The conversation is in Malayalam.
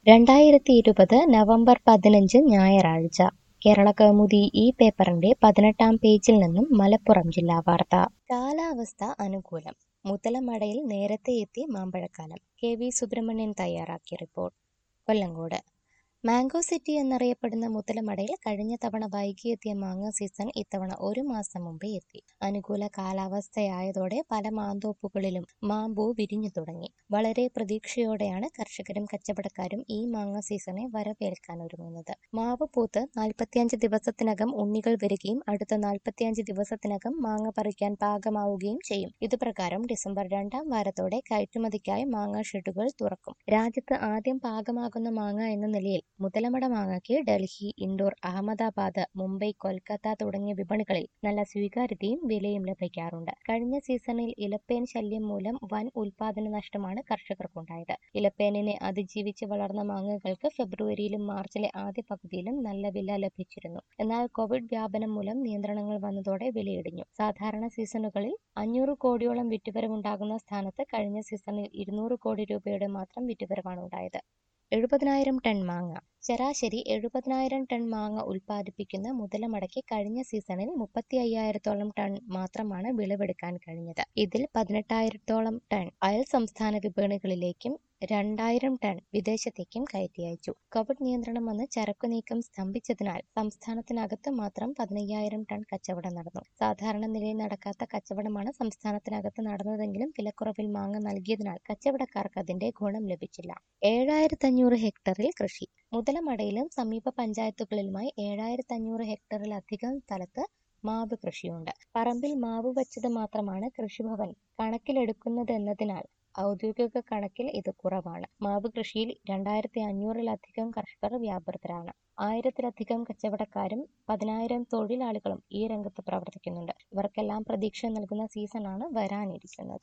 രണ്ടായിരത്തി ഇരുപത് നവംബർ പതിനഞ്ച് ഞായറാഴ്ച കേരളകൗമുദി ഈ പേപ്പറിന്റെ പതിനെട്ടാം പേജിൽ നിന്നും മലപ്പുറം ജില്ലാ വാർത്ത കാലാവസ്ഥ അനുകൂലം മുതലമടയിൽ നേരത്തെ എത്തി മാമ്പഴക്കാലം കെ വി സുബ്രഹ്മണ്യൻ തയ്യാറാക്കിയ റിപ്പോർട്ട് കൊല്ലങ്കോട് മാംഗോ സിറ്റി എന്നറിയപ്പെടുന്ന മുതലമടയിൽ കഴിഞ്ഞ തവണ വൈകിയെത്തിയ മാങ്ങ സീസൺ ഇത്തവണ ഒരു മാസം മുമ്പേ എത്തി അനുകൂല കാലാവസ്ഥയായതോടെ പല മാന്തോപ്പുകളിലും മാമ്പൂ വിരിഞ്ഞു തുടങ്ങി വളരെ പ്രതീക്ഷയോടെയാണ് കർഷകരും കച്ചവടക്കാരും ഈ മാങ്ങ സീസണെ വരവേൽക്കാൻ ഒരുങ്ങുന്നത് മാവ് പൂത്ത് നാൽപ്പത്തിയഞ്ച് ദിവസത്തിനകം ഉണ്ണികൾ വരികയും അടുത്ത നാൽപ്പത്തിയഞ്ച് ദിവസത്തിനകം മാങ്ങ പറിക്കാൻ പാകമാവുകയും ചെയ്യും ഇതുപ്രകാരം ഡിസംബർ രണ്ടാം വാരത്തോടെ കയറ്റുമതിക്കായി മാങ്ങ ഷെഡുകൾ തുറക്കും രാജ്യത്ത് ആദ്യം പാകമാകുന്ന മാങ്ങ എന്ന നിലയിൽ മുതലമട മാങ്ങയ്ക്ക് ഡൽഹി ഇൻഡോർ അഹമ്മദാബാദ് മുംബൈ കൊൽക്കത്ത തുടങ്ങിയ വിപണികളിൽ നല്ല സ്വീകാര്യതയും വിലയും ലഭിക്കാറുണ്ട് കഴിഞ്ഞ സീസണിൽ ഇലപ്പേൻ ശല്യം മൂലം വൻ ഉൽപാദന നഷ്ടമാണ് കർഷകർക്കുണ്ടായത് ഇലപ്പേനിനെ അതിജീവിച്ച് വളർന്ന മാങ്ങകൾക്ക് ഫെബ്രുവരിയിലും മാർച്ചിലെ ആദ്യ പകുതിയിലും നല്ല വില ലഭിച്ചിരുന്നു എന്നാൽ കോവിഡ് വ്യാപനം മൂലം നിയന്ത്രണങ്ങൾ വന്നതോടെ വിലയിടിഞ്ഞു സാധാരണ സീസണുകളിൽ അഞ്ഞൂറ് കോടിയോളം വിറ്റുവരവുണ്ടാകുന്ന സ്ഥാനത്ത് കഴിഞ്ഞ സീസണിൽ ഇരുന്നൂറ് കോടി രൂപയുടെ മാത്രം വിറ്റുവരവാണ് ഉണ്ടായത് എഴുപതിനായിരം ടൺ മാങ്ങ ശരാശരി എഴുപതിനായിരം ടൺ മാങ്ങ ഉൽപ്പാദിപ്പിക്കുന്ന മുതലമടയ്ക്ക് കഴിഞ്ഞ സീസണിൽ മുപ്പത്തി അയ്യായിരത്തോളം ടൺ മാത്രമാണ് വിളവെടുക്കാൻ കഴിഞ്ഞത് ഇതിൽ പതിനെട്ടായിരത്തോളം ടൺ അയൽ സംസ്ഥാന വിപണികളിലേക്കും രണ്ടായിരം ടൺ വിദേശത്തേക്കും കയറ്റി അയച്ചു കോവിഡ് നിയന്ത്രണം വന്ന് ചരക്കു നീക്കം സ്തംഭിച്ചതിനാൽ സംസ്ഥാനത്തിനകത്ത് മാത്രം പതിനയ്യായിരം ടൺ കച്ചവടം നടന്നു സാധാരണ നിലയിൽ നടക്കാത്ത കച്ചവടമാണ് സംസ്ഥാനത്തിനകത്ത് നടന്നതെങ്കിലും വിലക്കുറവിൽ മാങ്ങ നൽകിയതിനാൽ കച്ചവടക്കാർക്ക് അതിന്റെ ഗുണം ലഭിച്ചില്ല ഏഴായിരത്തഞ്ഞൂറ് ഹെക്ടറിൽ കൃഷി മുതലമടയിലും സമീപ പഞ്ചായത്തുകളിലുമായി ഏഴായിരത്തഞ്ഞൂറ് ഹെക്ടറിലധികം സ്ഥലത്ത് മാവ് കൃഷിയുണ്ട് പറമ്പിൽ മാവ് വച്ചത് മാത്രമാണ് കൃഷിഭവൻ കണക്കിലെടുക്കുന്നതെന്നതിനാൽ ഔദ്യോഗിക കണക്കിൽ ഇത് കുറവാണ് മാവ് കൃഷിയിൽ രണ്ടായിരത്തി അഞ്ഞൂറിലധികം കർഷകർ വ്യാപൃതരാണ് ആയിരത്തിലധികം കച്ചവടക്കാരും പതിനായിരം തൊഴിലാളികളും ഈ രംഗത്ത് പ്രവർത്തിക്കുന്നുണ്ട് ഇവർക്കെല്ലാം പ്രതീക്ഷ നൽകുന്ന സീസണാണ് വരാനിരിക്കുന്നത്